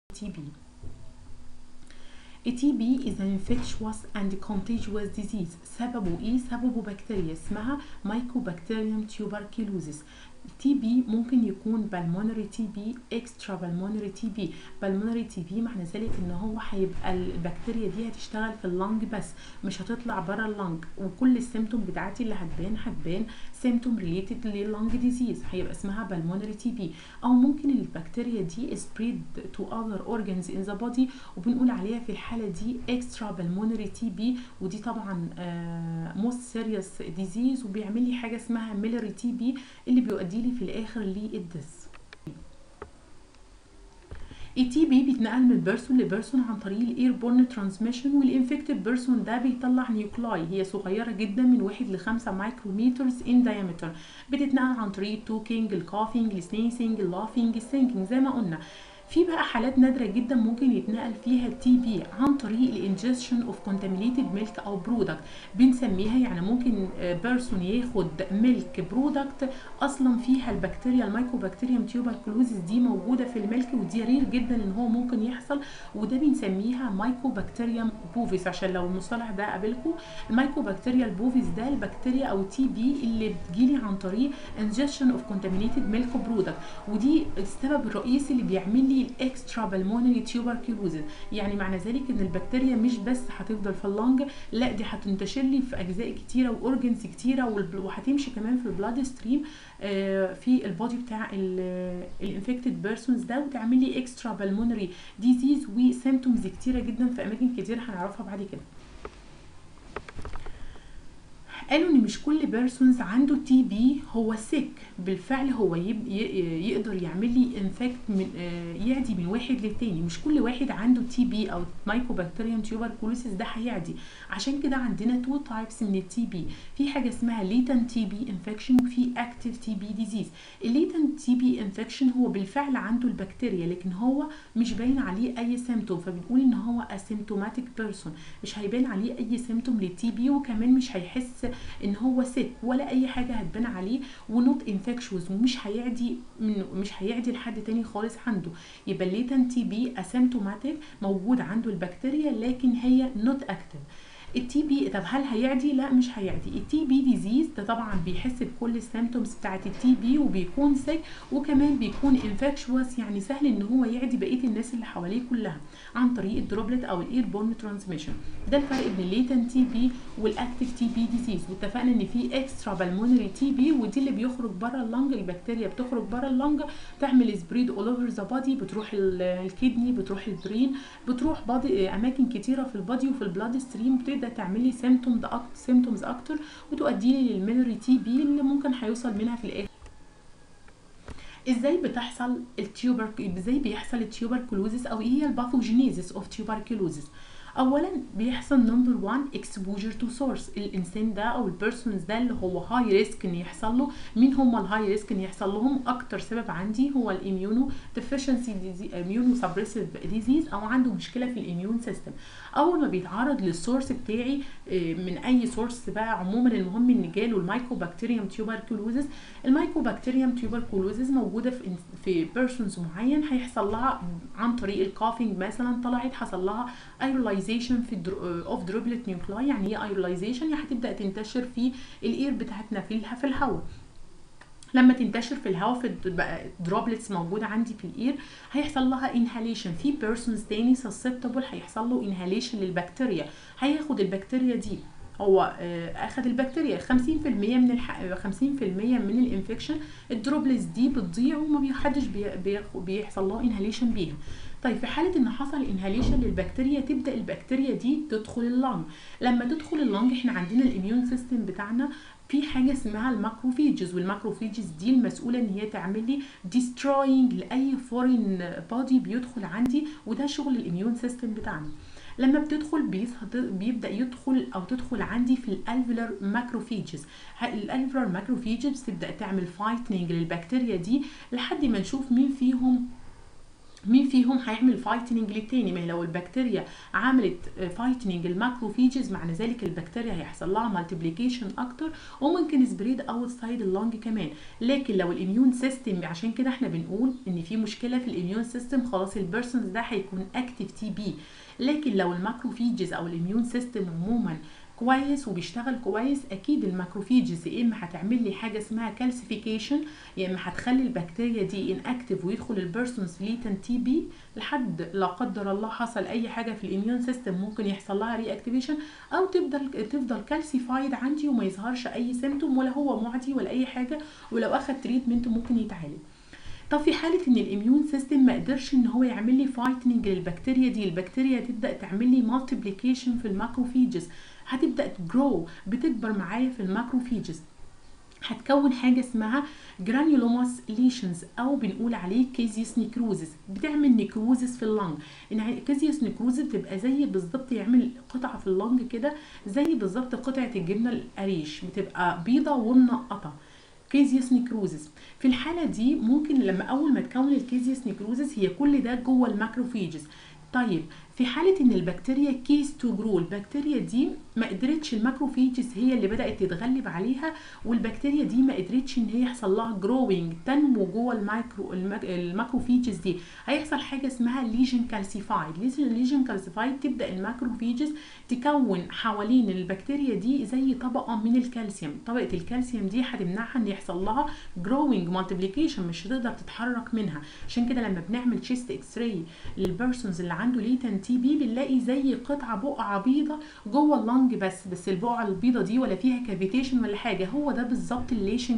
TB. A TB is an infectious and contagious disease سببه ايه؟ سببه بكتيريا اسمها Mycobacterium tuberculosis تي بي ممكن يكون pulmonary تي بي extra pulmonary تي بي pulmonary تي بي معنى ذلك ان هو هيبقى البكتيريا دي هتشتغل في اللنج بس مش هتطلع بره اللنج وكل السيمتوم بتاعتي اللي هتبان هتبان سيمتوم ريليتد لللنج ديزيز هيبقى اسمها pulmonary تي بي او ممكن البكتيريا دي spread to other organs in the body وبنقول عليها في الحاله دي extra pulmonary تي بي ودي طبعا uh, most serious disease وبيعمل لي حاجه اسمها ميلري تي بي اللي بيؤدي لي في الاخر للدس التي بي بيتنقل من بيرسون لبيرسون عن طريق الاير بورن ترانسميشن والانفكتد بيرسون ده بيطلع نيوكلاي هي صغيره جدا من واحد لخمسة مايكرومترز ان دايمتر بتتنقل عن طريق التوكينج الكافينج السنيسنج اللافينج السينكينج زي ما قلنا في بقى حالات نادره جدا ممكن يتنقل فيها التي بي عن طريق الانجكشن اوف كونتامينيتد ميلك او برودكت بنسميها يعني ممكن بيرسون ياخد ميلك برودكت اصلا فيها البكتيريا المايكوبكتيريوم تيوبركلوزيس دي موجوده في الميلك ودي رير جدا ان هو ممكن يحصل وده بنسميها مايكوبكتيريوم بوفيس عشان لو المصطلح ده قابلكم المايكوبكتيريا البوفيس ده البكتيريا او تي بي اللي بتجيلي عن طريق انجكشن اوف كونتامينيتد ميلك برودكت ودي السبب الرئيسي اللي بيعمل لي الاكسترا بالمونري تيوبركلوزيس يعني معنى ذلك ان البكتيريا مش بس هتفضل في اللنج لا دي هتنتشر لي في اجزاء كتيره واورجنز كتيره وهتمشي كمان في البلاد ستريم في البودي بتاع الانفكتد بيرسونز ده وتعمل لي اكسترا بالمونري ديزيز وسيمتومز كتيره جدا في اماكن كتير هنعرفها بعد كده قالوا ان مش كل بيرسونز عنده تي بي هو سيك بالفعل هو يقدر يعمل لي انفكت من يعدي من واحد للتاني مش كل واحد عنده تي بي او مايكوبكتيريوم تيوبركلوسيس ده هيعدي عشان كده عندنا تو تايبس من التي بي في حاجه اسمها ليتنت تي بي انفكشن وفي اكتيف تي بي ديزيز الليتنت تي بي انفكشن هو بالفعل عنده البكتيريا لكن هو مش باين عليه اي سيمتوم فبنقول ان هو اسيمتوماتيك بيرسون مش هيبان عليه اي سيمتوم للتي بي وكمان مش هيحس ان هو سيك ولا اي حاجه هتبان عليه ونوت انفكشوز ومش هيعدي من مش هيعدي لحد تاني خالص عنده يبقى الليتنت تي بي اسيمتوماتيك موجود عنده البكتيريا لكن هي نوت اكتف التي بي طب هل هيعدي لا مش هيعدي التي بي ديزيز ده طبعا بيحس بكل السيمتومز بتاعت التي بي وبيكون سيك وكمان بيكون انفكشوس يعني سهل ان هو يعدي بقيه الناس اللي حواليه كلها عن طريق الدروبلت او الاير بورن ترانسميشن ده الفرق بين الليتنت تي بي والاكتيف تي بي ديزيز واتفقنا ان في اكسترا بالمونري تي بي ودي اللي بيخرج بره اللنج البكتيريا بتخرج بره اللنج تعمل سبريد اول اوفر ذا بادي بتروح الكدني بتروح البرين بتروح بادي اماكن كتيره في البادي وفي البلاد ستريم بتبدا تعمل لي سيمتومز اكتر سيمتومز اكتر وتؤدي لي للميلري تي بي اللي ممكن هيوصل منها في الاخر ازاي بتحصل التيوبر ازاي بيحصل التيوبركلوزيس او ايه هي الباثوجينيزيس اوف تيوبركلوزيس اولا بيحصل نمبر 1 اكسبوجر تو سورس الانسان ده او البيرسونز ده اللي هو هاي ريسك ان يحصل له مين هم الهاي ريسك ان يحصل لهم اكتر سبب عندي هو الاميونو ديفيشنسي اميونو سبريسيف ديزيز او عنده مشكله في الاميون سيستم اول ما بيتعرض للسورس بتاعي من اي سورس بقى عموما المهم ان جاله المايكوبكتيريوم تيوبركلوزيس المايكوبكتيريوم تيوبركلوزيس موجوده في في بيرسونز معين هيحصل لها عن طريق الكافينج مثلا طلعت حصل لها ايرلايزيشن في اوف دروبلت نيوكلاي يعني ايه ايرلايزيشن يعني هتبدا تنتشر في الاير بتاعتنا في في الهواء لما تنتشر في الهواء في دروبلتس موجوده عندي في الاير هيحصل لها انهاليشن في بيرسونز تاني سسبتبل هيحصل له انهاليشن للبكتيريا هياخد البكتيريا دي هو اخد البكتيريا 50% من الح... 50% من الانفكشن الدروبلتس دي بتضيع وما حدش بي... بي... بيحصل له انهاليشن بيها طيب في حاله ان حصل انهاليشن للبكتيريا تبدا البكتيريا دي تدخل اللنج لما تدخل اللنج احنا عندنا الاميون سيستم بتاعنا في حاجه اسمها الماكروفيجز والماكروفيجز دي المسؤوله ان هي تعمل لي ديستروينج لاي فورين بودي بيدخل عندي وده شغل الاميون سيستم بتاعنا لما بتدخل بيبدا يدخل او تدخل عندي في الالفيولار ماكروفيجز الالفيولار ماكروفيجز تبدا تعمل فايتنج للبكتيريا دي لحد ما نشوف مين فيهم مين فيهم هيعمل فايتنج للتاني ما هي لو البكتيريا عملت فايتنج الماكروفيجز معنى ذلك البكتيريا هيحصل لها مالتيبليكيشن اكتر وممكن سبريد اوت سايد اللنج كمان لكن لو الاميون سيستم عشان كده احنا بنقول ان في مشكله في الاميون سيستم خلاص البيرسونز ده هيكون اكتف تي بي لكن لو الماكروفيجز او الاميون سيستم عموما كويس وبيشتغل كويس اكيد الماكروفيجز يا اما هتعمل لي حاجه اسمها كالسيفيكيشن يا اما هتخلي البكتيريا دي ان اكتف ويدخل البيرسونز ليتن تي بي لحد لا قدر الله حصل اي حاجه في الاميون سيستم ممكن يحصل لها ري اكتيفيشن او تفضل تفضل كالسيفايد عندي وما يظهرش اي سيمتوم ولا هو معدي ولا اي حاجه ولو اخد تريتمنت ممكن يتعالج طب في حاله ان الاميون سيستم ما قدرش ان هو يعمل لي فايتنج للبكتيريا دي البكتيريا تبدا تعمل لي مالتيبليكيشن في الماكروفيجز هتبدا تجرو بتكبر معايا في الماكروفيجز هتكون حاجه اسمها جرانيولوماس ليشنز او بنقول عليه كيزيوس نيكروزس بتعمل نيكروزس في اللنج ان كيزيوس نيكروزس بتبقى زي بالظبط يعمل قطعه في اللنج كده زي بالظبط قطعه الجبنه القريش بتبقى بيضه ومنقطه كيزيوس نيكروزس في الحاله دي ممكن لما اول ما تكون الكيزيوس نيكروزس هي كل ده جوه الماكروفيجز طيب في حالة ان البكتيريا كيس تو جرو البكتيريا دي ما قدرتش الماكروفيجز هي اللي بدأت تتغلب عليها والبكتيريا دي ما قدرتش ان هي يحصل لها جروينج تنمو جوه المايكرو الماكروفيجز دي هيحصل حاجة اسمها ليجن كالسيفايد ليجن كالسيفايد تبدأ الماكروفيجز تكون حوالين البكتيريا دي زي طبقة من الكالسيوم طبقة الكالسيوم دي هتمنعها ان يحصل لها جروينج مالتيبليكيشن مش هتقدر تتحرك منها عشان كده لما بنعمل تشيست اكس راي للبيرسونز اللي عنده ليتنت تي بي بنلاقي زي قطعه بقعه بيضه جوه اللنج بس بس البقعه البيضه دي ولا فيها كافيتيشن ولا حاجه هو ده بالظبط الليشن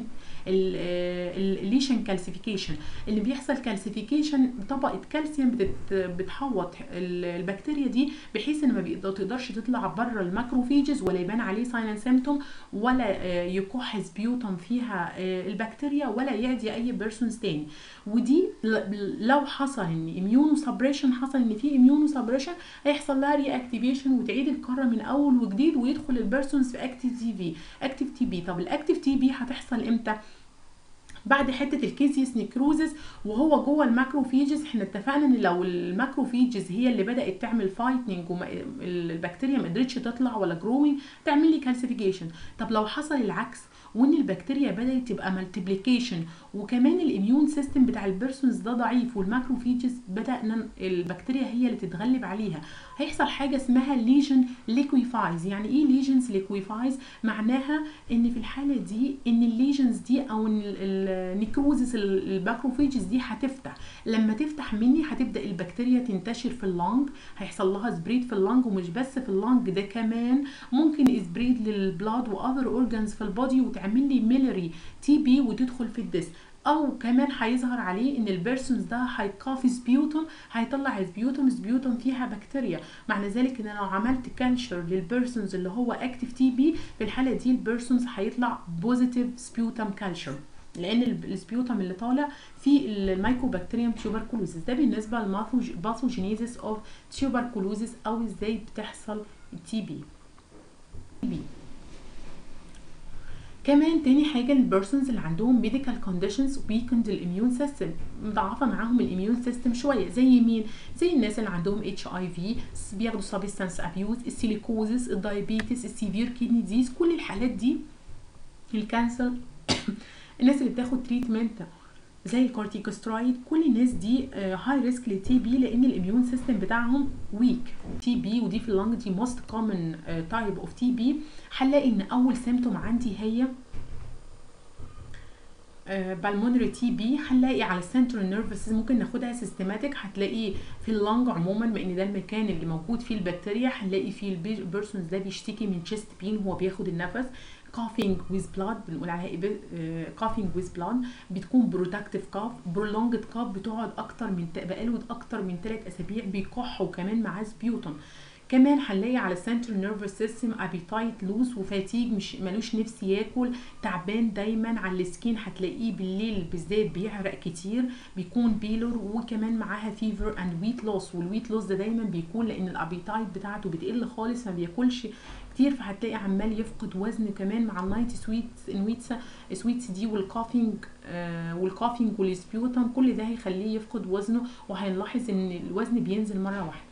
الليشن كالسيفيكيشن اللي بيحصل كالسيفيكيشن طبقه كالسيوم بتحوط البكتيريا دي بحيث ان ما تقدرش تطلع بره الماكروفيجز ولا يبان عليه سايلنت سيمتوم ولا يكح سبيوتم فيها البكتيريا ولا يعدي اي بيرسونز تاني ودي لو حصل ان اميونو سبريشن حصل ان في اميونو سبريشن هيحصل لها ري اكتيفيشن وتعيد الكره من اول وجديد ويدخل البيرسونز في اكتيف تي في اكتيف تي بي طب الاكتيف تي بي هتحصل امتى بعد حته الكيزيوس نيكروزس وهو جوه الماكروفيجز احنا اتفقنا ان لو الماكروفيجز هي اللي بدات تعمل فايتنج والبكتيريا ما قدرتش تطلع ولا جروينج تعمل لي كالسيفيكيشن طب لو حصل العكس وان البكتيريا بدات تبقى مالتيبليكيشن وكمان الاميون سيستم بتاع البيرسونز ده ضعيف والماكروفيجز بدانا البكتيريا هي اللي تتغلب عليها هيحصل حاجه اسمها ليجن ليكويفايز يعني ايه ليجنز ليكويفايز معناها ان في الحاله دي ان الليجنز دي او ان النيكروزس الماكروفيجز دي هتفتح لما تفتح مني هتبدا البكتيريا تنتشر في اللنج هيحصل لها سبريد في اللنج ومش بس في اللنج ده كمان ممكن سبريد للبلاد واذر اورجانز في البودي وتعمل لي ميلري تي بي وتدخل في الدس او كمان هيظهر عليه ان البيرسونز ده هيقاف سبيوتوم هيطلع سبيوتوم سبيوتوم فيها بكتيريا معنى ذلك ان لو عملت كالشر للبيرسونز اللي هو اكتيف تي بي في الحاله دي البيرسونز هيطلع بوزيتيف سبيوتوم كالشر لان السبيوتم اللي طالع فيه الميكوبكتيريوم تيوبركلوزيس ده بالنسبه للباثوجينيزيس اوف تيوبركلوزيس او ازاي بتحصل التي بي بي كمان تاني حاجة البيرسونز اللي عندهم medical conditions weakened الاميون سيستم مضاعفة معاهم الاميون سيستم شوية زي مين؟ زي الناس اللي عندهم اتش اي في بياخدوا سبستانس ابيوز السيليكوزس الدايابيتس السيفير كيدني ديزيز كل الحالات دي الكانسر الناس اللي بتاخد تريتمنت زي الكورتيكوسترويد كل الناس دي هاي ريسك للتي بي لان الاميون سيستم بتاعهم ويك تي بي ودي في اللنج دي موست كومن تايب اوف تي بي هنلاقي ان اول سيمتوم عندي هي بالمونري تي بي هنلاقي على السنترال نيرفس ممكن ناخدها سيستماتيك هتلاقي في اللنج عموما لان ده المكان اللي موجود فيه البكتيريا هنلاقي فيه البيرسونز ده بيشتكي من تشيست بين وهو بياخد النفس coughing with blood بنقول عليها ايه coughing with blood بتكون productive cough prolonged cough بتقعد اكتر من بقاله اكتر من 3 اسابيع بيكح وكمان معاه سبيوتم كمان هنلاقي على السنتر نيرفس سيستم ابيتايت لوز وفاتيج مش ملوش نفس ياكل تعبان دايما على السكين هتلاقيه بالليل بالذات بيعرق كتير بيكون بيلور وكمان معاها فيفر اند ويت لوس والويت لوس ده دايما بيكون لان الابيتايت بتاعته بتقل خالص ما بياكلش كتير فهتلاقي عمال يفقد وزن كمان مع النايت سويتس انويتس سويتس دي والكافينج آه والكافينج والسبيوتم كل ده هيخليه يفقد وزنه وهنلاحظ ان الوزن بينزل مره واحده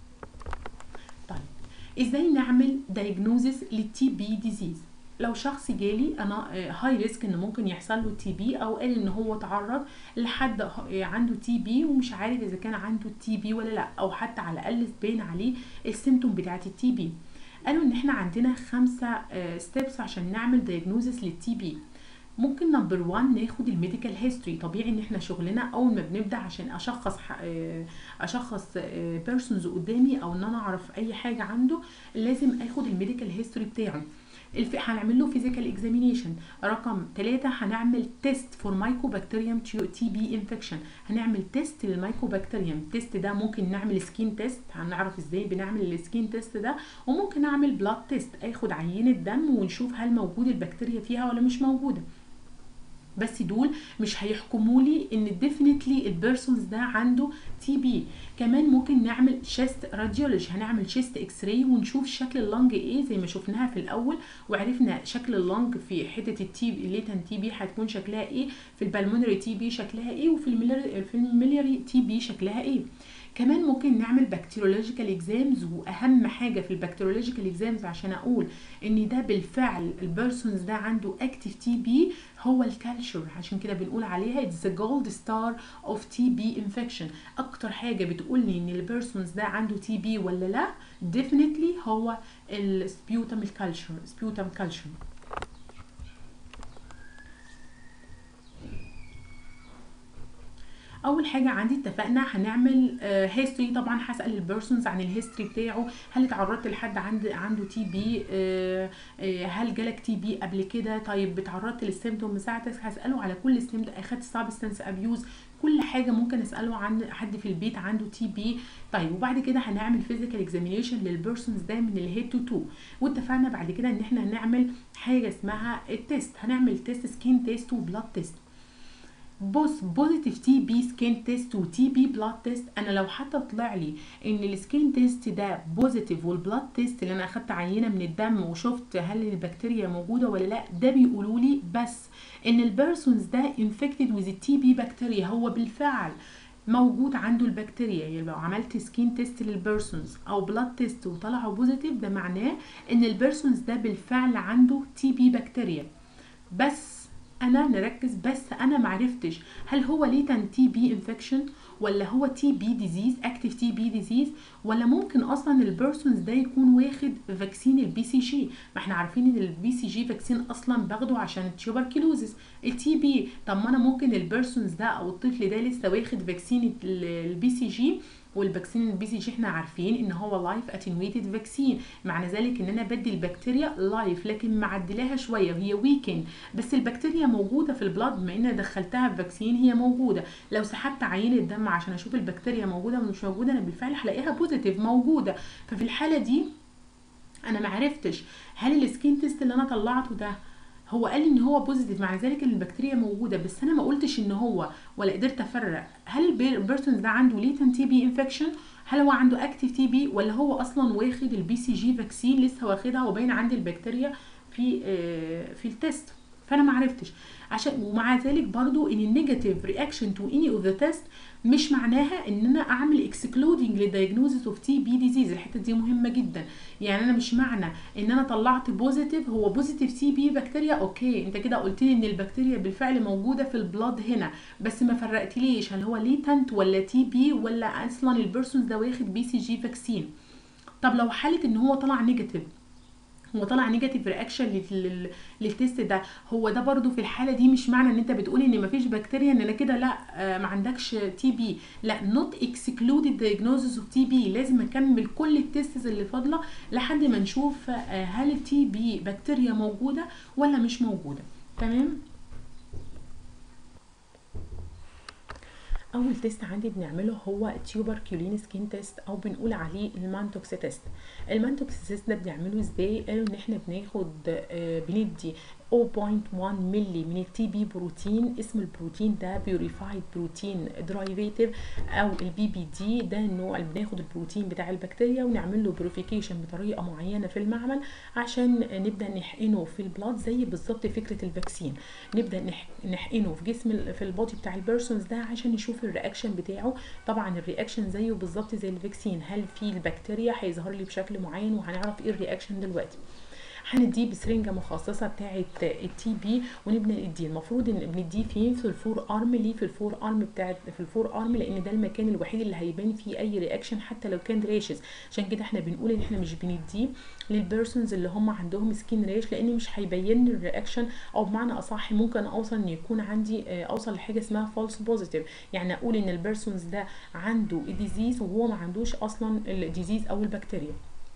طيب ازاي نعمل دايجنوزس للتي بي ديزيز لو شخص جالي انا هاي ريسك ان ممكن يحصل له تي بي او قال ان هو تعرض لحد عنده تي بي ومش عارف اذا كان عنده تي بي ولا لا او حتى على الاقل تبين عليه السيمتوم بتاعت التي بي قالوا ان احنا عندنا خمسة ستيبس عشان نعمل دايجنوزس للتي بي ممكن نمبر 1 ناخد الميديكال هيستوري طبيعي ان احنا شغلنا اول ما بنبدا عشان اشخص اشخص بيرسونز قدامي او ان انا اعرف اي حاجه عنده لازم اخد الميديكال هيستوري بتاعه الف... هنعمل له فيزيكال اكزامينيشن رقم ثلاثة هنعمل تيست فور مايكوبكتيريوم تي بي انفكشن هنعمل تيست للمايكوبكتيريوم التيست ده ممكن نعمل سكين تيست هنعرف ازاي بنعمل السكين تيست ده وممكن نعمل بلاد تيست اخد عينة دم ونشوف هل موجود البكتيريا فيها ولا مش موجودة بس دول مش هيحكموا لي ان ديفينتلي البيرسونز ده عنده تي بي كمان ممكن نعمل شيست راديولوجي هنعمل شيست اكس راي ونشوف شكل اللنج ايه زي ما شفناها في الاول وعرفنا شكل اللنج في حته التي الليتن تي بي هتكون شكلها ايه في البلمونري تي بي شكلها ايه وفي الميلري في الميلري تي بي شكلها ايه كمان ممكن نعمل بكتيريولوجيكال اكزامز واهم حاجه في البكتيريولوجيكال اكزامز عشان اقول ان ده بالفعل البيرسونز ده عنده اكتيف تي بي هو الكالتشر عشان كده بنقول عليها اتس ذا جولد ستار اوف تي بي انفكشن اكتر حاجه بتقول لي ان البيرسونز ده عنده تي بي ولا لا ديفينتلي هو السبيوتم الكالتشر سبيوتم كالتشر اول حاجه عندي اتفقنا هنعمل هيستوري طبعا هسال البيرسونز عن الهيستوري بتاعه هل اتعرضت لحد عند عنده تي بي هل جالك تي بي قبل كده طيب اتعرضت للسيمتوم بتاعتك هساله على كل سيمتوم اخدت سبستانس ابيوز كل حاجه ممكن اساله عن حد في البيت عنده تي بي طيب وبعد كده هنعمل فيزيكال اكزامينيشن للبيرسونز ده من الهيد تو تو واتفقنا بعد كده ان احنا هنعمل حاجه اسمها التيست هنعمل تيست سكين تيست وبلاد تيست بص بوزيتيف تي بي سكين تيست وتي بي بلاد تيست انا لو حتى طلع لي ان السكين تيست ده بوزيتيف والبلاد تيست اللي انا اخدت عينه من الدم وشفت هل البكتيريا موجوده ولا لا ده بيقولوا لي بس ان البيرسونز ده انفكتد وذ التي بي بكتيريا هو بالفعل موجود عنده البكتيريا يعني لو عملت سكين تيست للبيرسونز او بلاد تيست وطلعوا بوزيتيف ده معناه ان البيرسونز ده بالفعل عنده تي بي بكتيريا بس انا نركز بس انا معرفتش هل هو ليتن تي بي انفكشن ولا هو تي بي ديزيز اكتيف تي بي ديزيز ولا ممكن اصلا البيرسونز ده يكون واخد فاكسين البي سي جي ما احنا عارفين ان البي سي جي فاكسين اصلا باخده عشان التيوبركلوزس التي بي طب ما انا ممكن البيرسونز ده او الطفل ده لسه واخد فاكسين البي سي جي والفاكسين البي سي جي احنا عارفين ان هو لايف اتنويتد فاكسين معنى ذلك ان انا بدي البكتيريا لايف لكن معدلاها شويه وهي ويكند بس البكتيريا موجوده في البلاد بما ان دخلتها في فاكسين هي موجوده لو سحبت عينه دم عشان اشوف البكتيريا موجوده ولا مش موجوده انا بالفعل هلاقيها بوزيتيف موجوده ففي الحاله دي انا معرفتش هل السكين تيست اللي انا طلعته ده هو قال لي ان هو بوزيتيف مع ذلك ان البكتيريا موجوده بس انا ما قلتش ان هو ولا قدرت افرق هل البيرسونز ده عنده ليتن تي بي انفكشن هل هو عنده اكتيف تي بي ولا هو اصلا واخد البي سي جي فاكسين لسه واخدها وباين عندي البكتيريا في آه في التست فانا ما عرفتش عشان ومع ذلك برضو ان النيجاتيف رياكشن تو اني اوف ذا تيست مش معناها ان انا اعمل اكسكلودنج للدايجنوزيس اوف تي بي ديزيز الحته دي مهمه جدا يعني انا مش معنى ان انا طلعت بوزيتيف هو بوزيتيف تي بي بكتيريا اوكي انت كده قلت لي ان البكتيريا بالفعل موجوده في البلاد هنا بس ما فرقتليش هل هو ليتنت ولا تي بي ولا اصلا البيرسونز ده واخد بي سي جي فاكسين طب لو حاله ان هو طلع نيجاتيف هو طلع نيجاتيف رياكشن للتيست ده هو ده برضو في الحاله دي مش معنى ان انت بتقولي ان مفيش بكتيريا ان انا كده لا آه ما عندكش تي بي لا نوت اكسكلودد دايجنوزس اوف تي بي لازم اكمل كل التيستس اللي فاضله لحد ما نشوف آه هل التي بي بكتيريا موجوده ولا مش موجوده تمام اول تيست عندي بنعمله هو تيوبركيولين سكين تيست او بنقول عليه المانتوكس تيست المانتوكس تيست ده بنعمله ازاي قالوا ان احنا بناخد آه بندي 0.1 ملي من التي بي بروتين اسم البروتين ده بيوريفايد بروتين درايفيتيف او البي بي دي ده النوع اللي بناخد البروتين بتاع البكتيريا ونعمل له بروفيكيشن بطريقه معينه في المعمل عشان نبدا نحقنه في البلاد زي بالظبط فكره الفاكسين نبدا نحقنه في جسم في البودي بتاع البيرسونز ده عشان نشوف الرياكشن بتاعه طبعا الرياكشن زيه بالظبط زي الفاكسين هل في البكتيريا هيظهر لي بشكل معين وهنعرف ايه الرياكشن دلوقتي هنديه بسرنجه مخصصه بتاعه التي بي ونبدا نديه المفروض ان بنديه فين في الفور ارم ليه في الفور ارم بتاعه في الفور ارم لان ده المكان الوحيد اللي هيبان فيه اي رياكشن حتى لو كان ريشز عشان كده احنا بنقول ان احنا مش بنديه للبيرسونز اللي هم عندهم سكين ريش لان مش هيبين لي الرياكشن او بمعنى اصح ممكن اوصل ان يكون عندي اوصل لحاجه اسمها فولس بوزيتيف يعني اقول ان البيرسونز ده عنده ديزيز وهو ما عندوش اصلا الديزيز او البكتيريا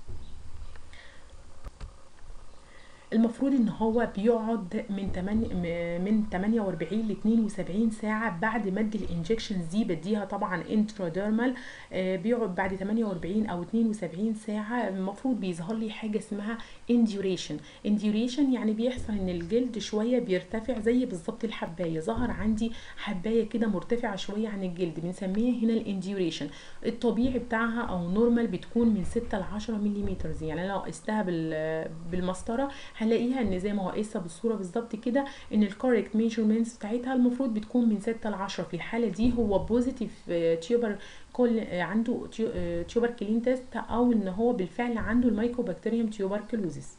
المفروض ان هو بيقعد من 8 من 48 ل 72 ساعه بعد ما ادي الانجكشنز دي بديها طبعا انتراديرمال بيقعد بعد 48 او 72 ساعه المفروض بيظهر لي حاجه اسمها انديوريشن انديوريشن يعني بيحصل ان الجلد شويه بيرتفع زي بالظبط الحبايه ظهر عندي حبايه كده مرتفعه شويه عن الجلد بنسميها هنا الانديوريشن الطبيعي بتاعها او نورمال بتكون من 6 ل 10 ملم يعني لو قستها بالمسطره هنلاقيها ان زي ما هو قايسه بالصوره بالظبط كده ان الكوريكت ميجرمنتس بتاعتها المفروض بتكون من 6 ل 10 في الحاله دي هو بوزيتيف تيوبر كل عنده تيوبر كلين تيست او ان هو بالفعل عنده الميكوبكتيريوم تيوبركلوزيس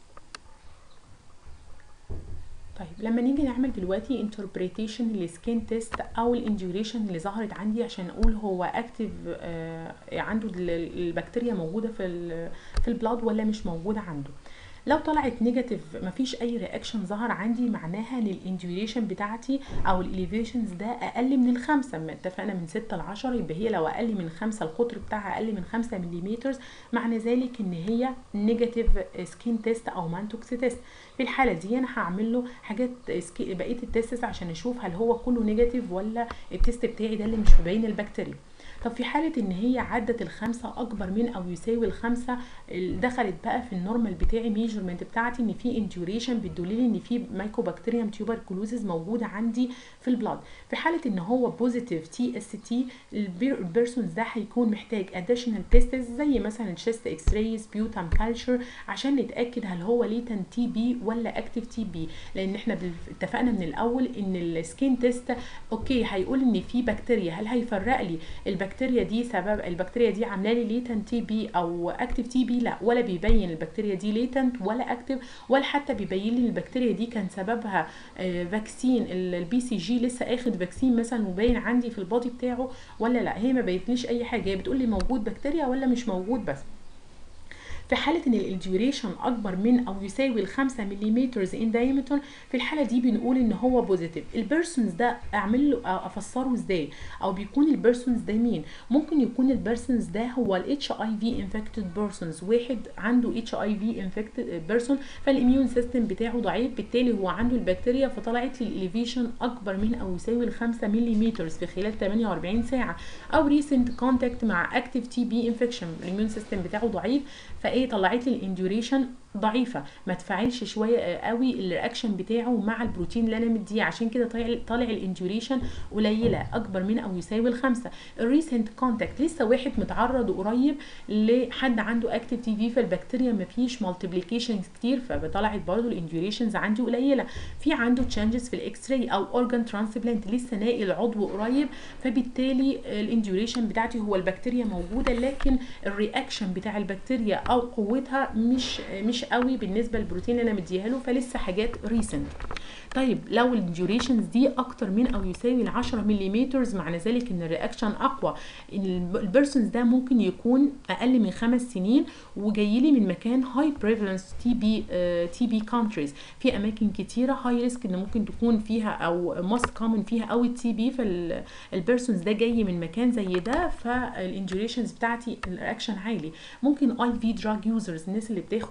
طيب لما نيجي نعمل دلوقتي انتربريتيشن للسكين تيست او الانديوريشن اللي ظهرت عندي عشان اقول هو اكتف آه عنده البكتيريا موجوده في في البلاد ولا مش موجوده عنده لو طلعت نيجاتيف مفيش اي رياكشن ظهر عندي معناها ان الانديوريشن بتاعتي او الاليفيشنز ده اقل من الخمسة ما اتفقنا من 6 ل 10 يبقى هي لو اقل من خمسة القطر بتاعها اقل من 5 ملم معنى ذلك ان هي نيجاتيف سكين تيست او مانتوكس تيست في الحاله دي انا هعمل له حاجات بقيه التيست عشان اشوف هل هو كله نيجاتيف ولا التيست بتاعي ده اللي مش مبين البكتيريا طب في حالة ان هي عدت الخمسة اكبر من او يساوي الخمسة دخلت بقى في النورمال بتاعي ميجرمنت بتاعتي ان في انديوريشن بتدللي ان في مايكوبكتيريوم تيوبركلوزيس موجودة عندي في البلاد في حالة ان هو بوزيتيف تي اس تي البيرسونز ده هيكون محتاج اديشنال تيستس زي مثلا تشيست اكس رايز بيوتام كالتشر عشان نتاكد هل هو ليتن تي بي ولا اكتف تي بي لان احنا اتفقنا من الاول ان السكين تيست اوكي هيقول ان في بكتيريا هل هيفرق لي البكتيريا دي سبب البكتيريا دي عامله لي ليتن تي بي او اكتف تي بي لا ولا بيبين البكتيريا دي ليتنت ولا اكتف ولا حتى بيبين لي البكتيريا دي كان سببها فاكسين البي سي جي لسه اخد فاكسين مثلا وباين عندي في البودي بتاعه ولا لا هي ما بيتليش اي حاجه هي بتقول لي موجود بكتيريا ولا مش موجود بس في حالة ان الديوريشن اكبر من او يساوي ال 5 ملم ان دايمتر في الحالة دي بنقول ان هو بوزيتيف البيرسونز ده اعمل له افسره ازاي او بيكون البيرسونز ده مين ممكن يكون البيرسونز ده هو الاتش اي في انفكتد بيرسونز واحد عنده اتش اي في انفكتد بيرسون فالاميون سيستم بتاعه ضعيف بالتالي هو عنده البكتيريا فطلعت لي الاليفيشن اكبر من او يساوي ال 5 ملم في خلال 48 ساعة او ريسنت كونتاكت مع اكتيف تي بي انفكشن الاميون سيستم بتاعه ضعيف فايه طلعت لي الانديوريشن ضعيفه ما تفاعلش شويه قوي الرياكشن بتاعه مع البروتين اللي انا مديه عشان كده طالع طالع الانديوريشن قليله اكبر من او يساوي الخمسه الريسنت كونتاكت لسه واحد متعرض قريب لحد عنده اكتيف تي في فالبكتيريا ما فيش مالتيبليكيشن كتير فطلعت برضه الانديوريشنز عندي قليله في عنده تشانجز في الاكس راي او اورجان ترانسبلانت لسه ناقل عضو قريب فبالتالي الانديوريشن بتاعتي هو البكتيريا موجوده لكن الرياكشن بتاع البكتيريا او قوتها مش مش قوي بالنسبه للبروتين اللي انا مديها له فلسه حاجات ريسنت طيب لو الديوريشنز دي اكتر من او يساوي ال 10 ملم معنى ذلك ان الرياكشن اقوى البيرسونز ده ممكن يكون اقل من خمس سنين وجاي لي من مكان هاي بريفالنس تي بي تي بي كونتريز في اماكن كتيره هاي ريسك ان ممكن تكون فيها او موست كومن فيها قوي التي بي فالبيرسونز ده جاي من مكان زي ده فالانجوريشنز بتاعتي الرياكشن عالي ممكن اي في دراج يوزرز الناس اللي بتاخد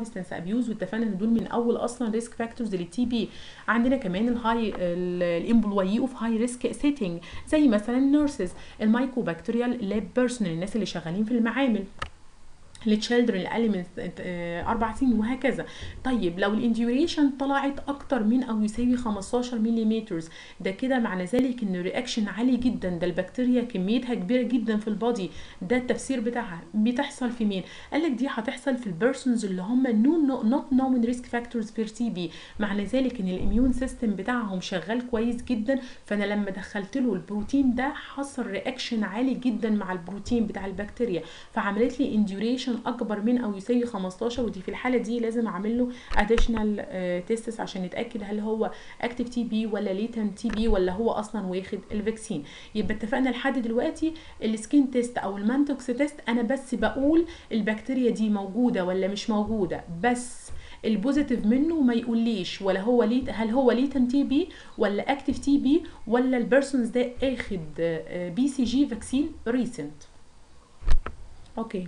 سبستانس ابيوز واتفقنا ان دول من اول اصلا ريسك فاكتورز للتي بي عندنا كمان الهاي الامبلوي اوف هاي ريسك سيتنج زي مثلا النيرسز المايكوبكتيريال لاب بيرسونال الناس اللي شغالين في المعامل للتشيلدرن اقل من اربع سنين وهكذا طيب لو الانديوريشن طلعت اكتر من او يساوي 15 ملم ده كده معنى ذلك ان الرياكشن عالي جدا ده البكتيريا كميتها كبيره جدا في البادي ده التفسير بتاعها بتحصل في مين قال لك دي هتحصل في البيرسونز اللي هم نو نوت نومن ريسك فاكتورز فير تي بي معنى ذلك ان الاميون سيستم بتاعهم شغال كويس جدا فانا لما دخلت له البروتين ده حصل رياكشن عالي جدا مع البروتين بتاع البكتيريا فعملت لي انديوريشن اكبر من او يساوي 15 ودي في الحاله دي لازم اعمل له اديشنال تيستس عشان نتاكد هل هو اكتيف تي بي ولا ليتنت تي بي ولا هو اصلا واخد الفاكسين يبقى اتفقنا لحد دلوقتي السكين تيست او المانتوكس تيست انا بس بقول البكتيريا دي موجوده ولا مش موجوده بس البوزيتيف منه ما يقوليش ولا هو ليت هل هو ليتن تي بي ولا اكتيف تي بي ولا البيرسونز ده اخد بي سي جي فاكسين ريسنت اوكي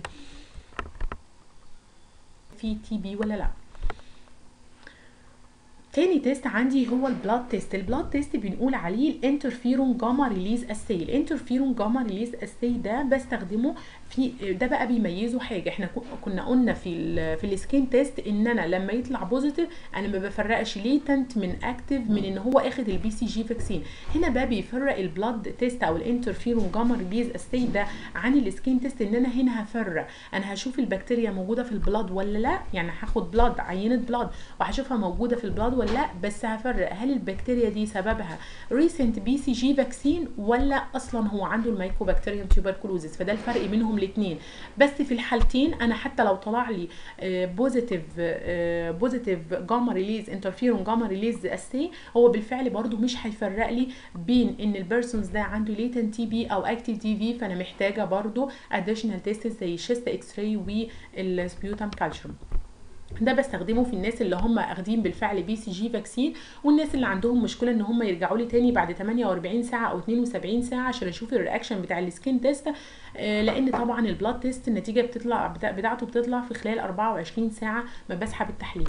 في تي بي ولا لا تاني تيست عندي هو البلاد تيست البلاد تيست بنقول عليه الانترفيرون جاما ريليز اسي الانترفيرون جاما ريليز اسي ده بستخدمه في ده بقى بيميزه حاجه احنا كنا قلنا في ال في السكين تيست ان انا لما يطلع بوزيتيف انا ما بفرقش ليتنت من اكتيف من ان هو اخد البي سي جي فاكسين هنا بقى بيفرق البلاد تيست او الانترفيرون جاما ريليز اسي ده عن السكين تيست ان انا هنا هفرق انا هشوف البكتيريا موجوده في البلاد ولا لا يعني هاخد بلاد عينه بلاد وهشوفها موجوده في البلاد ولا لا بس هفرق هل البكتيريا دي سببها ريسنت بي سي جي فاكسين ولا اصلا هو عنده الميكوبكتيريوم تيوبركلوزيس فده الفرق بينهم الاثنين بس في الحالتين انا حتى لو طلع لي بوزيتيف بوزيتيف جاما ريليز انترفيرون جاما ريليز اسي هو بالفعل برضو مش هيفرق لي بين ان البيرسونز ده عنده ليتن تي بي او اكتيف تي في فانا محتاجه برضو اديشنال تيست زي الشيست اكس راي والسبيوتام كالشوم ده بستخدمه في الناس اللي هم اخدين بالفعل بي سي جي فاكسين والناس اللي عندهم مشكله ان هم يرجعوا لي تاني بعد 48 ساعه او 72 ساعه عشان اشوف الرياكشن بتاع السكين تيست آه لان طبعا البلاد تيست النتيجه بتطلع بتاعته بتطلع في خلال 24 ساعه ما بسحب التحليل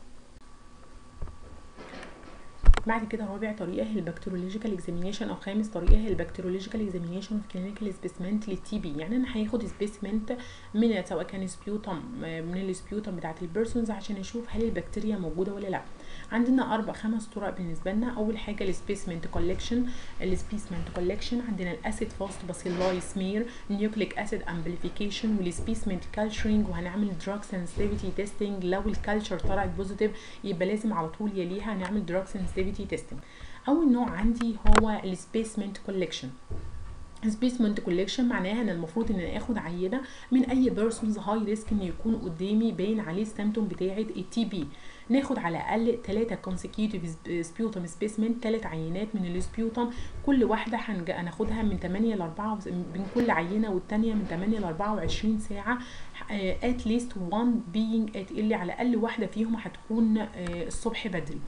بعد كده رابع طريقه هي البكتيرولوجيكال اكزامينيشن او خامس طريقه هي البكتيرولوجيكال اكزامينيشن اوف كلينيكال سبيسمنت للتي بي يعني انا هاخد سبيسمنت من سواء كان سبيوتم من السبيوتم بتاعت البيرسونز عشان اشوف هل البكتيريا موجوده ولا لا عندنا اربع خمس طرق بالنسبه لنا اول حاجه السبيسمنت كولكشن السبيسمنت كولكشن عندنا الاسيد فاست باسيلاي سمير نيوكليك اسيد امبليفيكيشن والسبيسمنت كالتشرنج وهنعمل دراج سنسيتيفيتي تيستنج لو الكالتشر طلعت بوزيتيف يبقى لازم على طول يليها هنعمل دراج سنسيتيفيتي تيستنج اول نوع عندي هو السبيسمنت كولكشن سبيسمنت كولكشن معناها ان المفروض ان انا اخد عينه من اي بيرسونز هاي ريسك ان يكون قدامي باين عليه السيمتوم بتاعه التي بي ناخد على الاقل 3 consecutive سبيوتم سبيسمنت 3 عينات من السبيوتم كل واحده هناخدها من 8 ل 4 بين كل عينه والثانيه من 8 ل 24 ساعه at least one being at اللي على الاقل واحده فيهم هتكون الصبح بدري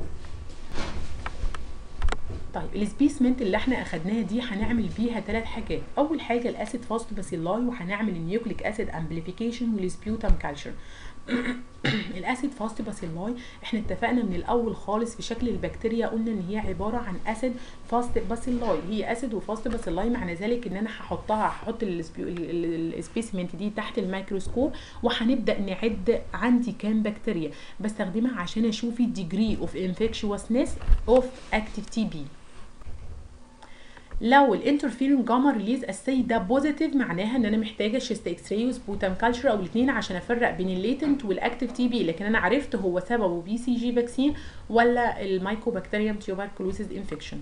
طيب السبيسمنت اللي احنا اخدناها دي هنعمل بيها ثلاث حاجات اول حاجه الاسيد فاست باسيلاي وهنعمل النيوكليك اسيد امبليفيكيشن والسبيوتام كالتشر الاسيد فاست باسيلاي احنا اتفقنا من الاول خالص في شكل البكتيريا قلنا ان هي عباره عن اسيد فاست باسيلاي هي اسيد وفاست باسيلاي معنى ذلك ان انا هحطها هحط السبيسمنت دي تحت الميكروسكوب وهنبدا نعد عندي كام بكتيريا بستخدمها عشان اشوف الديجري اوف انفكشوسنس اوف اكتيف تي بي لو الانترفيرون جاما ريليز اسي ده بوزيتيف معناها ان انا محتاجه شيست اكس راي وسبوتام كالتشر او الاثنين عشان افرق بين الليتنت والاكتيف تي بي لكن انا عرفت هو سببه بي سي جي فاكسين ولا المايكوبكتيريوم تيوبركلوسيس انفكشن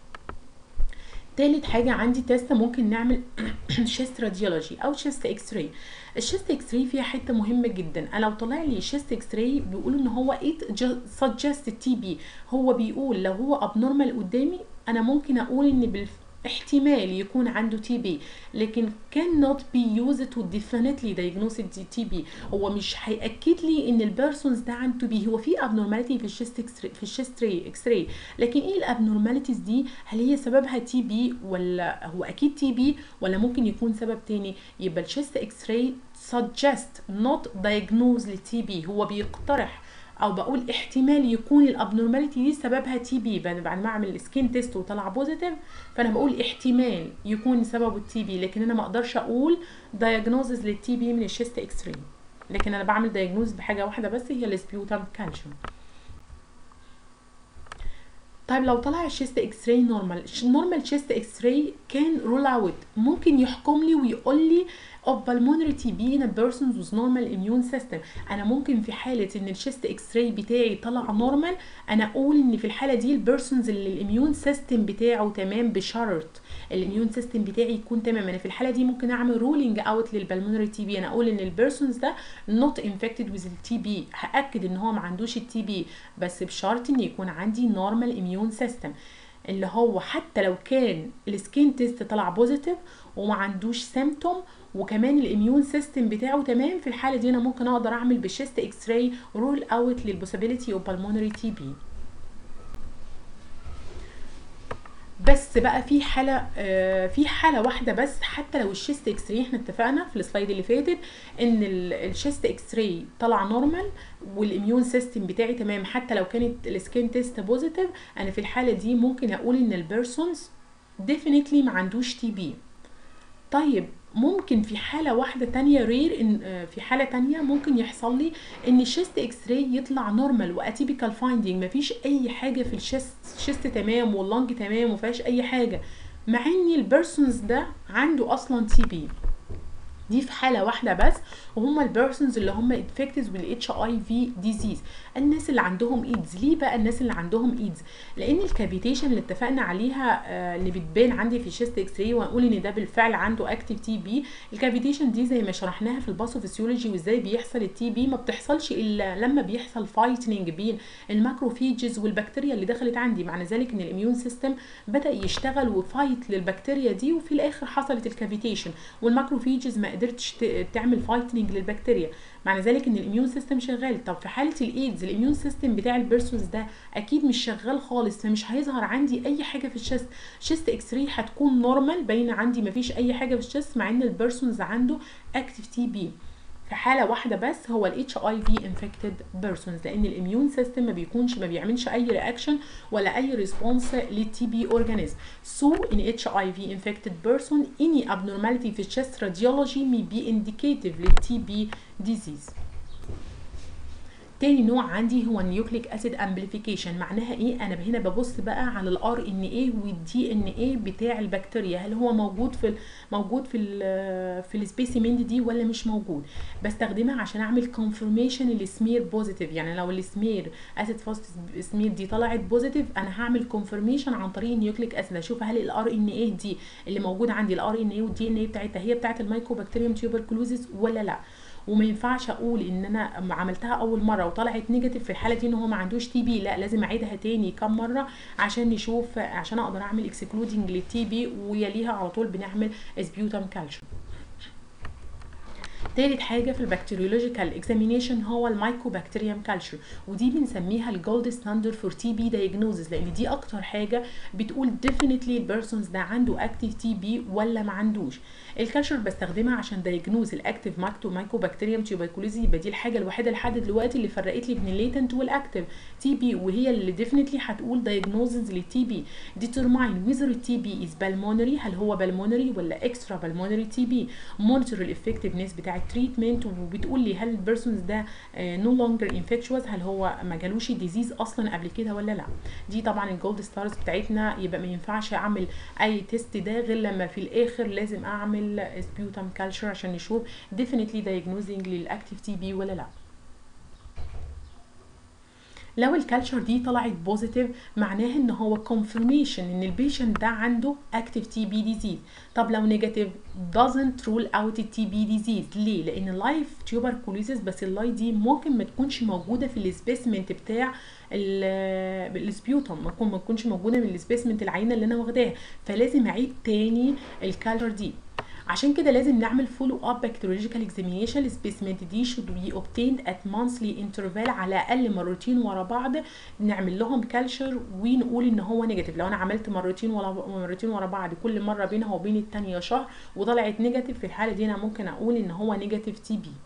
تالت حاجة عندي تيست ممكن نعمل شيست راديولوجي او شيست اكس راي الشيست اكس راي فيها حته مهمه جدا انا لو طلع لي شيست اكس راي بيقول ان هو ات سجست تي بي هو بيقول لو هو ابنورمال قدامي انا ممكن اقول ان بالف احتمال يكون عنده تي بي لكن cannot be used to definitely diagnose تي بي هو مش هيأكد لي ان البيرسونز ده عنده بي هو في abnormality في الشيست في الشيست اكس راي لكن ايه الابنورماليتيز دي هل هي سببها تي بي ولا هو اكيد تي بي ولا ممكن يكون سبب تاني يبقى الشيست اكس راي suggest not diagnose للتي بي هو بيقترح او بقول احتمال يكون الابنورماليتي دي سببها تي بي بعد ما اعمل سكين تيست وطلع بوزيتيف فانا بقول احتمال يكون سببه التي بي لكن انا ما اقدرش اقول دايجنوزز للتي بي من الشيست اكس راي لكن انا بعمل دايجنوز بحاجه واحده بس هي السبيوتام كالشيوم طيب لو طلع الشيست اكس راي نورمال نورمال شيست اكس راي كان رول اوت ممكن يحكم لي ويقول لي of pulmonary TB in a person with normal immune system انا ممكن في حاله ان الشيست اكس راي بتاعي طلع نورمال انا اقول ان في الحاله دي البيرسونز اللي الاميون سيستم بتاعه تمام بشرط الاميون سيستم بتاعي يكون تمام انا في الحاله دي ممكن اعمل رولينج اوت للبلمونري تي بي انا اقول ان البيرسونز ده نوت انفكتد ويز التي بي هاكد ان هو ما عندوش التي بي بس بشرط ان يكون عندي نورمال اميون سيستم اللي هو حتى لو كان السكين تيست طلع بوزيتيف وما عندوش سيمتوم وكمان الاميون سيستم بتاعه تمام في الحاله دي انا ممكن اقدر اعمل بالشيست اكس راي رول اوت للبوسيبيليتي اوف بالمونري تي بي بس بقى في حاله آه في حاله واحده بس حتى لو الشيست اكس راي احنا اتفقنا في السلايد اللي فاتت ان الشيست اكس راي طلع نورمال والاميون سيستم بتاعي تمام حتى لو كانت السكين تيست بوزيتيف انا في الحاله دي ممكن اقول ان البيرسونز ديفينتلي ما عندوش تي بي طيب ممكن في حالة واحدة تانية رير ان في حالة تانية ممكن يحصل لي ان الشيست اكس راي يطلع نورمال واتيبيكال فايندينج مفيش اي حاجة في الشيست شيست تمام واللنج تمام ومفيهاش اي حاجة مع ان البيرسونز ده عنده اصلا تي بي دي في حالة واحدة بس وهم البيرسونز اللي هم انفكتد بالاتش اي في ديزيز الناس اللي عندهم ايدز ليه بقى الناس اللي عندهم ايدز لان الكافيتيشن اللي اتفقنا عليها آه اللي بتبان عندي في الشيست اكس راي ونقول ان ده بالفعل عنده اكتيف تي بي الكافيتيشن دي زي ما شرحناها في الباثوفيسيولوجي وازاي بيحصل التي بي ما بتحصلش الا لما بيحصل فايتنج بين الماكروفيجز والبكتيريا اللي دخلت عندي معنى ذلك ان الاميون سيستم بدا يشتغل وفايت للبكتيريا دي وفي الاخر حصلت الكافيتيشن والماكروفيجز ما قدرتش تعمل فايتنج للبكتيريا معنى ذلك ان الاميون سيستم شغال طب في حاله الايدز الاميون سيستم بتاع البيرسونز ده اكيد مش شغال خالص فمش هيظهر عندي اي حاجه في الشيست شيست اكس راي هتكون نورمال باينه عندي مفيش اي حاجه في الشيست مع ان البيرسونز عنده اكتيف تي بي في حاله واحده بس هو الاتش اي في انفكتد بيرسونز لان الاميون سيستم ما بيكونش ما بيعملش اي رياكشن ولا اي ريسبونس للتي بي اورجانيزم سو ان اتش اي في انفكتد بيرسون اني abnormality في الشيست راديولوجي may be indicative للتي بي ديزيز تاني نوع عندي هو النيوكليك اسيد امبليفيكيشن معناها ايه انا هنا ببص بقى على الار ان ايه والدي ان ايه بتاع البكتيريا هل هو موجود في موجود في ال في السبيسيمين دي ولا مش موجود بستخدمها عشان اعمل كونفirmation للسمير بوزيتيف يعني لو السمير اسيد فاست سمير دي طلعت بوزيتيف انا هعمل كونفirmation عن طريق النيوكليك اسيد اشوف هل الار ان ايه دي اللي موجود عندي الار ان ايه والدي ان ايه بتاعتها هي بتاعت المايكوبكتيريوم تيوبركلوزيس ولا لا وما ينفعش اقول ان انا عملتها اول مره وطلعت نيجاتيف في الحاله دي ان هو ما عندوش تي بي لا لازم اعيدها تاني كم مره عشان نشوف عشان اقدر اعمل اكسكلودنج للتي بي ويليها على طول بنعمل اسبيوتام كالشيوم تالت حاجه في البكتيريولوجيكال اكزامينيشن هو المايكوبكتيريوم كالتشر ودي بنسميها الجولد ستاندرد فور تي بي دايجنوزز لان دي اكتر حاجه بتقول ديفينتلي البيرسونز ده عنده اكتيف تي بي ولا ما عندوش الكالتشر بستخدمها عشان دايجنوز الاكتيف ماكتو مايكوبكتيريوم تيوبركلوزي يبقى دي الحاجه الوحيده لحد دلوقتي اللي فرقت لي بين الليتنت والاكتيف تي بي وهي اللي ديفينتلي هتقول دايجنوزز للتي بي ديترماين ويذر التي بي از بالمونري هل هو بالمونري ولا اكسترا بالمونري تي بي مونيتور الافكتفنس بتاع التريتمنت وبتقول لي هل البيرسونز ده نو لونجر انفكشوس هل هو ما جالوش ديزيز اصلا قبل كده ولا لا دي طبعا الجولد ستارز بتاعتنا يبقى ما ينفعش اعمل اي تيست ده غير لما في الاخر لازم اعمل سبيوتام كالتشر عشان نشوف ديفينتلي دايجنوزنج للاكتيف تي بي ولا لا لو الكالتشر دي طلعت بوزيتيف معناها ان هو confirmation ان البيشنت ده عنده active TB disease طب لو نيجاتيف doesn't rule out التي بي disease ليه لان اللايف tuberculosis بس اللاي دي ممكن ما تكونش موجوده في السبيسمنت بتاع السبيوتوم ممكن ما تكونش موجوده من السبيسمنت العينه اللي انا واخداها فلازم اعيد تاني الكالتشر دي عشان كده لازم نعمل فولو اب بكتيريولوجيكال اكزامينيشن السبيسمنت دي should be obtained at monthly interval على الاقل مرتين ورا بعض نعمل لهم كالتشر ونقول ان هو نيجاتيف لو انا عملت مرتين ورا مرتين ورا بعض كل مره بينها وبين الثانيه شهر وطلعت نيجاتيف في الحاله دي انا ممكن اقول ان هو نيجاتيف تي بي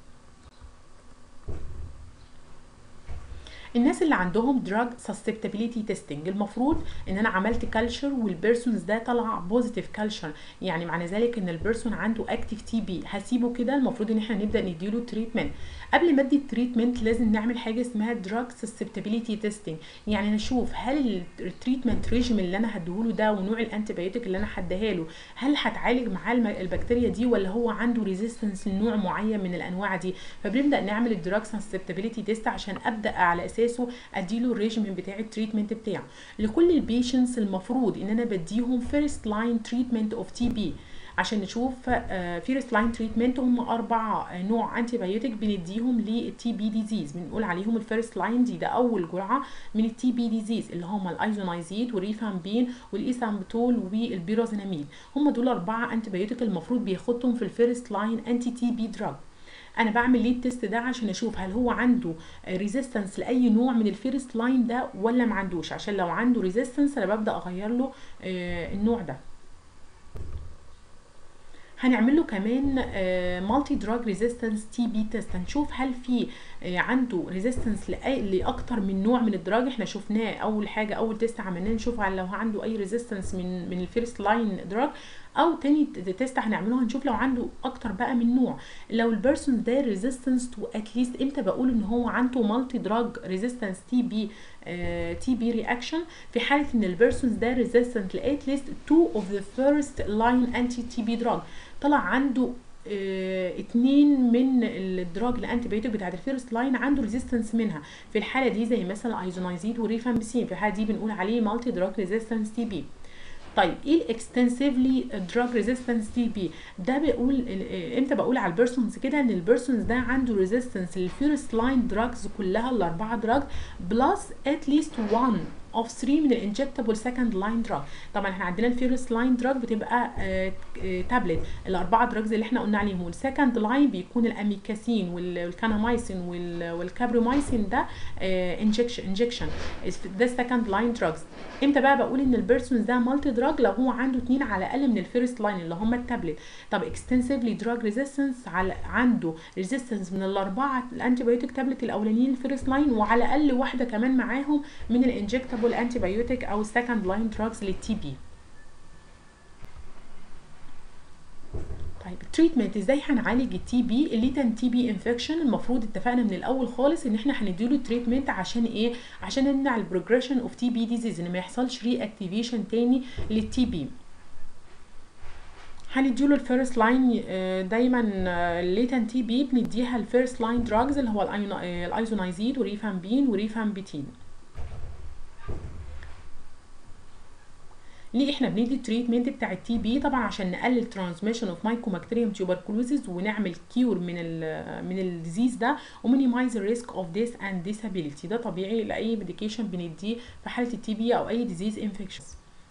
الناس اللي عندهم drug susceptibility testing المفروض ان انا عملت كالتشر والبيرسونز ده طلع بوزيتيف كالتشر يعني معنى ذلك ان البيرسون عنده اكتيف تي بي هسيبه كده المفروض ان احنا نبدا نديله تريتمنت قبل ما ادي التريتمنت لازم نعمل حاجه اسمها drug susceptibility testing يعني نشوف هل التريتمنت ريجيم اللي انا هديهوله ده ونوع الانتيبيوتيك اللي انا هديها له هل هتعالج معاه البكتيريا دي ولا هو عنده ريزيستنس لنوع معين من الانواع دي فبنبدا نعمل الدراج susceptibility تيست عشان ابدا على اساسه اديله الريجيم بتاع التريتمنت بتاعه لكل البيشنتس المفروض ان انا بديهم فيرست لاين تريتمنت اوف تي بي عشان نشوف فيرست لاين تريتمنت هم اربع نوع انتي بايوتيك بنديهم للتي بي ديزيز بنقول عليهم الفيرست لاين دي ده اول جرعه من التي بي ديزيز اللي هم الايزونايزيد والريفامبين والايثامبتول والبيروزيناميد هم دول اربعه انتي بايوتيك المفروض بياخدهم في الفيرست لاين انتي تي بي دراج انا بعمل ليه التست ده عشان اشوف هل هو عنده ريزيستنس لاي نوع من الفيرست لاين ده ولا ما عندوش عشان لو عنده ريزيستنس انا ببدا اغير له النوع ده هنعمل له كمان مالتي دراج ريزيستنس تي بي تيست هنشوف هل في عنده ريزيستنس لاكتر من نوع من الدراج احنا شفناه اول حاجه اول تيست عملناه نشوف على لو عنده اي ريزيستنس من من الفيرست لاين دراج او تاني تيست هنعمله هنشوف لو عنده اكتر بقى من نوع لو البيرسون ده ريزيستنس تو اتليست امتى بقول ان هو عنده مالتي دراج ريزيستنس تي بي تي بي رياكشن في حاله ان البيرسون ده ريزيستنت لاتليست تو اوف ذا فيرست لاين انتي تي بي دراج طلع عنده اه اتنين من الدراج الانتي بايوتيك بتاعت الفيرست لاين عنده ريزيستنس منها في الحاله دي زي مثلا ايزونايزيد وريفامبسين في الحاله دي بنقول عليه مالتي دراج ريزيستنس تي بي طيب ايه الاكستنسيفلي دراج ريزيستنس تي بي ده بقول امتى بقول على البيرسونز كده ان البيرسونز ده عنده ريزيستنس للفيرست لاين دراجز كلها الاربعه دراج بلس اتليست 1 اوف 3 من الانجكتابل سكند لاين دراج طبعا احنا عندنا الفيرست لاين دراج بتبقى تابلت الاربعه دراجز اللي احنا قلنا عليهم والسكند لاين بيكون الاميكاسين والكانامايسين والكابرومايسين ده انجكشن انجكشن ده السكند لاين دراجز امتى بقى بقول ان البيرسونز ده مالتي دراج لو هو عنده اثنين على الاقل من الفيرست لاين اللي هم التابلت طب اكستنسيفلي دراج ريزيستنس على عنده ريزيستنس من الاربعه الانتي بايوتيك تابلت الاولانيين الفيرست لاين وعلى الاقل واحده كمان معاهم من الانجكتابل انتي بايوتيك او السكند لاين دراجز للتي بي طيب التريتمنت ازاي هنعالج التي بي الليتن تي بي انفكشن المفروض اتفقنا من الاول خالص ان احنا هنديله تريتمنت عشان ايه عشان نمنع البروجريشن اوف تي بي ديزيز ان ما يحصلش ري اكتيفيشن تاني للتي بي هنديله الفيرست لاين دايما الليتن تي بي بنديها الفيرست لاين دراجز اللي هو الايزونايزيد وريفامبين وريفامبيتين ليه احنا بندي التريتمنت بتاع التي بي طبعا عشان نقلل ترانسميشن اوف مايكوبكتيريوم تيوبركلوزيس ونعمل كيور من ال من الديزيز ده ومينيمايز الريسك اوف ديث اند ديسابيليتي ده طبيعي لاي ميديكيشن بنديه في حاله التي بي او اي ديزيز انفكشن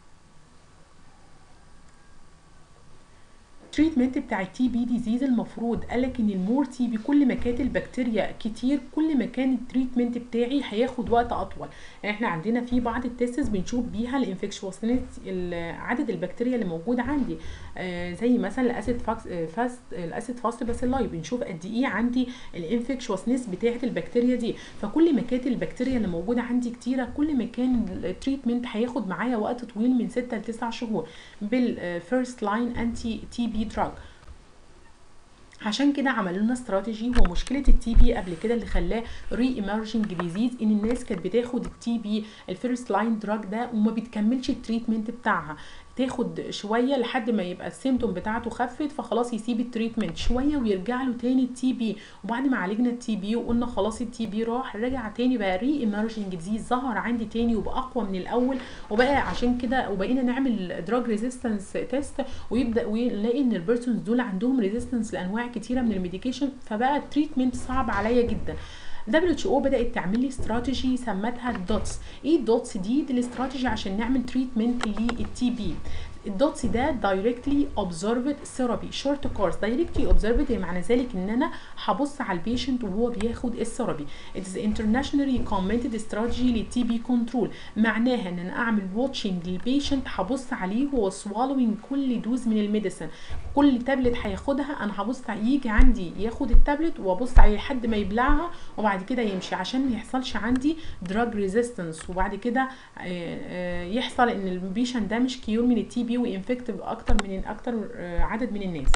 التريتمنت بتاع التي بي ديزيز المفروض قالك ان المور تي بي كل ما كانت البكتيريا كتير كل ما كان التريتمنت بتاعي هياخد وقت اطول يعني احنا عندنا في بعض التيستس بنشوف بيها الانفكشوسنس عدد البكتيريا اللي موجود عندي آه زي مثلا الاسيد فاكس فاست الاسيد فاست باسيلاي بنشوف قد ايه عندي الانفكشوسنس بتاعه البكتيريا دي فكل ما كانت البكتيريا اللي موجوده عندي كتيره كل ما كان التريتمنت هياخد معايا وقت طويل من 6 ل 9 شهور بالفيرست لاين انتي تي بي دراج عشان كده عملوا لنا استراتيجي هو مشكله التي بي قبل كده اللي خلاه ري ايمرجنج ديزيز ان الناس كانت بتاخد التي بي الفيرست لاين دراج ده وما بتكملش التريتمنت بتاعها تاخد شويه لحد ما يبقى السيمتوم بتاعته خفت فخلاص يسيب التريتمنت شويه ويرجع له تاني التي بي وبعد ما عالجنا التي بي وقلنا خلاص التي بي راح رجع تاني بقى ري ايمرجنج ديزيز ظهر عندي تاني وبقى اقوى من الاول وبقى عشان كده وبقينا نعمل دراج ريزيستنس تيست ويبدا ونلاقي ان البيرسونز دول عندهم ريزيستنس لانواع كتيره من الميديكيشن فبقى التريتمنت صعب عليا جدا WHO بدأت تعمل لي استراتيجي سمتها الدوتس ايه الدوتس دي دي الاستراتيجي عشان نعمل تريتمنت للتي بي الدوتس ده دايركتلي اوبزرفد ثيرابي شورت كورس دايركتلي اوبزرفد معنى ذلك ان انا هبص على البيشنت وهو بياخد الثيرابي it is internationally recommended strategy للتي بي كنترول معناها ان انا اعمل واتشنج للبيشنت هبص عليه وهو swallowing كل دوز من الميديسن كل تابلت هياخدها انا هبص يجي عندي ياخد التابلت وابص عليه لحد ما يبلعها وبعد كده يمشي عشان ما يحصلش عندي دراج ريزيستنس وبعد كده يحصل ان البيشنت ده مش كيور من التي بي وانفكتيف اكتر من اكتر عدد من الناس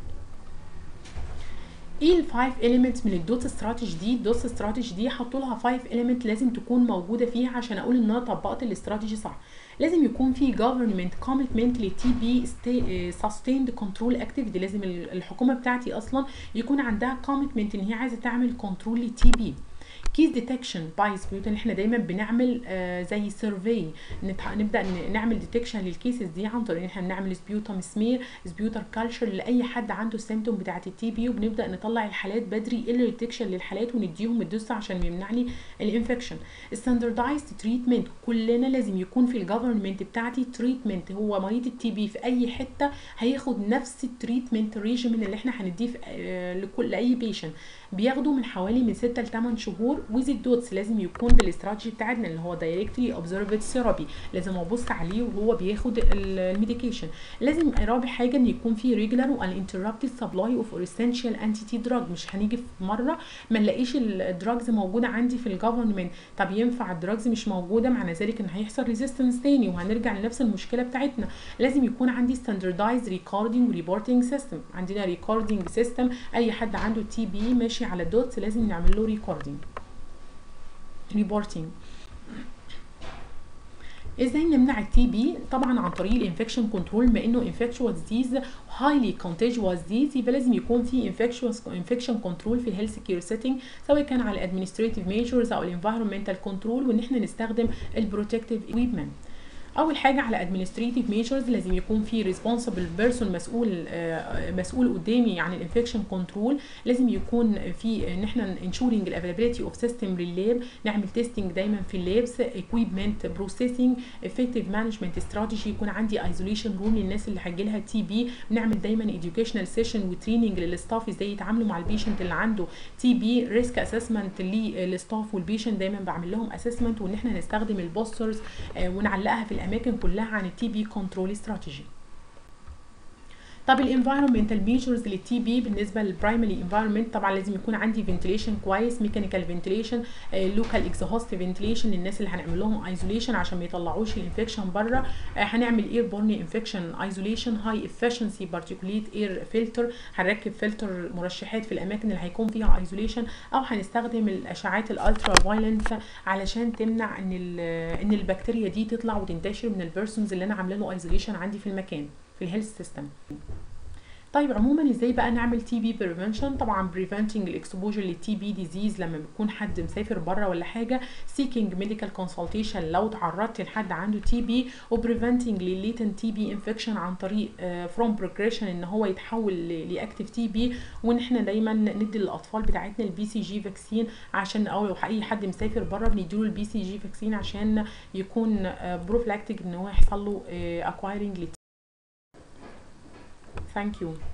ايه الفايف اليمنتس من الدوت استراتيجي دي الدوت استراتيجي دي حطوا لها فايف اليمنت لازم تكون موجوده فيها عشان اقول ان انا طبقت الاستراتيجي صح لازم يكون في government commitment للتي بي sustained control activity لازم الحكومه بتاعتي اصلا يكون عندها commitment ان هي عايزه تعمل كنترول للتي بي كيس ديتكشن باي سبيوتن احنا دايما بنعمل آه زي سيرفي نبدا نعمل ديتكشن للكيسز دي عن طريق ان احنا بنعمل سبيوتم سمير سبيوتر كالتشر لاي حد عنده السيمتوم بتاعه التي بي وبنبدا نطلع الحالات بدري الا ديتكشن للحالات ونديهم الدوس عشان يمنع لي الانفكشن الستاندردايزد تريتمنت كلنا لازم يكون في الجفرمنت بتاعتي تريتمنت هو مريض التي بي في اي حته هياخد نفس التريتمنت ريجيمين اللي احنا هنديه آه لكل لاي بيشنت بياخدوا من حوالي من 6 ل 8 شهور ويز الدوتس لازم يكون بالاستراتيجي بتاعتنا اللي هو دايركتلي اوبزرفد ثيرابي لازم ابص عليه وهو بياخد الميديكيشن لازم رابع حاجه ان يكون في ريجولار والانتربتد سبلاي اوف اسينشال انتي تي دراج مش هنيجي في مره ما نلاقيش الدراجز موجوده عندي في الجفرمنت طب ينفع الدراجز مش موجوده معنى ذلك ان هيحصل ريزيستنس تاني وهنرجع لنفس المشكله بتاعتنا لازم يكون عندي ستاندردايز ريكوردنج وريبورتنج سيستم عندنا ريكوردنج سيستم اي حد عنده تي بي ماشي على الدوتس لازم نعمل له ريكوردنج ريبورتنج ازاي نمنع التي بي طبعا عن طريق الانفكشن كنترول بما انه انفكشوس ديز هايلي كونتاجوس ديز يبقى لازم يكون في انفكشوس انفكشن كنترول في الهيلث كير سيتنج سواء كان على الادمنستريتيف ميجرز او الانفايرمنتال كنترول وان احنا نستخدم البروتكتيف ايكويبمنت اول حاجه على ادمنستريتيف ميجرز لازم يكون في ريسبونسبل بيرسون مسؤول مسؤول قدامي عن الانفكشن كنترول لازم يكون في ان احنا انشورنج الافيلابيلتي اوف سيستم لللاب نعمل تيستنج دايما في اللابس اكويبمنت بروسيسنج افكتيف مانجمنت استراتيجي يكون عندي ايزوليشن روم للناس اللي هيجي لها تي بي بنعمل دايما educational سيشن وتريننج للستاف ازاي يتعاملوا مع البيشنت اللي عنده تي بي ريسك اسسمنت للستاف والبيشنت دايما بعمل لهم اسسمنت وان احنا نستخدم البوسترز ونعلقها في الاماكن كلها عن التي بي كنترول استراتيجي طب الانفايرمنتال ميجرز للتي بي بالنسبه للبرايمري انفايرمنت طبعا لازم يكون عندي فنتيليشن كويس ميكانيكال فنتيليشن لوكال اكزهوست فنتيليشن للناس اللي هنعمل لهم ايزوليشن عشان ما يطلعوش الانفكشن بره آه هنعمل اير بورن انفكشن ايزوليشن هاي افشنسي بارتيكوليت اير فلتر هنركب فلتر مرشحات في الاماكن اللي هيكون فيها ايزوليشن او هنستخدم الاشعاعات الالترا فايلنت علشان تمنع ان ان البكتيريا دي تطلع وتنتشر من البيرسونز اللي انا عامله له ايزوليشن عندي في المكان في الهيلث سيستم طيب عموما ازاي بقى نعمل تي بي بريفنشن طبعا بريفنتنج الاكسبوجر للتي بي ديزيز لما بيكون حد مسافر بره ولا حاجه سيكينج ميديكال كونسلتيشن لو تعرضت لحد عنده تي بي وبريفنتنج للليتنت تي بي انفكشن عن طريق فروم بروجريشن ان هو يتحول لاكتيف تي بي وان احنا دايما ندي للاطفال بتاعتنا البي سي جي فاكسين عشان او لو اي حد مسافر بره بنديله البي سي جي فاكسين عشان يكون بروفلاكتيك ان هو يحصل له اكوايرنج Thank you.